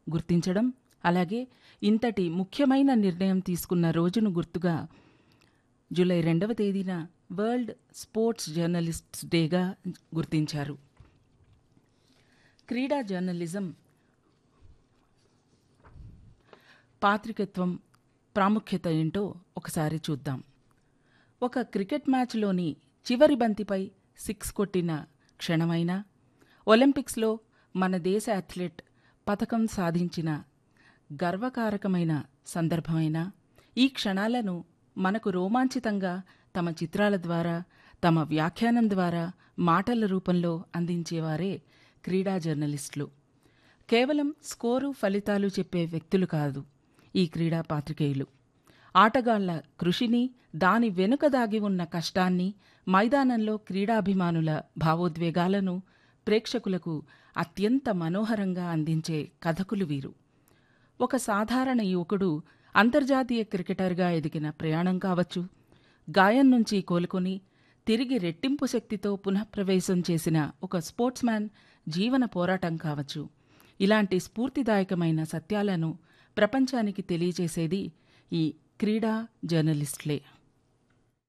గుర్తించడం అలాగే ఇంతటి ముఖ్యమైన నిర్ణయం తీసుకున్న రోజును గుర్తుగా జూలై రెండవ తేదీన వరల్డ్ స్పోర్ట్స్ జర్నలిస్ట్స్ డేగా గుర్తించారు క్రీడా జర్నలిజం పాత్రికత్వం ప్రాముఖ్యత ఏంటో ఒకసారి చూద్దాం ఒక క్రికెట్ మ్యాచ్లోని చివరి బంతిపై సిక్స్ కొట్టిన క్షణమైనా ఒలింపిక్స్లో మన దేశ అథ్లెట్ పథకం సాధించిన గర్వకారకమైన సందర్భమైనా ఈ క్షణాలను మనకు రోమాంచితంగా తమ చిత్రాల ద్వారా తమ వ్యాఖ్యానం ద్వారా మాటల రూపంలో అందించేవారే క్రీడా జర్నలిస్టులు కేవలం స్కోరు ఫలితాలు చెప్పే వ్యక్తులు కాదు ఈ క్రీడా పాత్రికేయులు ఆటగాళ్ల కృషిని దాని వెనుక దాగి ఉన్న కష్టాన్ని మైదానంలో క్రీడాభిమానుల భావోద్వేగాలను ప్రేక్షకులకు అత్యంత మనోహరంగా అందించే కథకులు వీరు ఒక సాధారణ యువకుడు అంతర్జాతీయ క్రికెటర్గా ఎదిగిన ప్రయాణం కావచ్చు గాయం నుంచి కోలుకొని తిరిగి రెట్టింపు శక్తితో పునఃప్రవేశం చేసిన ఒక స్పోర్ట్స్మ్యాన్ జీవన పోరాటం కావచ్చు ఇలాంటి స్ఫూర్తిదాయకమైన సత్యాలను ప్రపంచానికి తెలియజేసేది ఈ క్రీడా జర్నలిస్టులే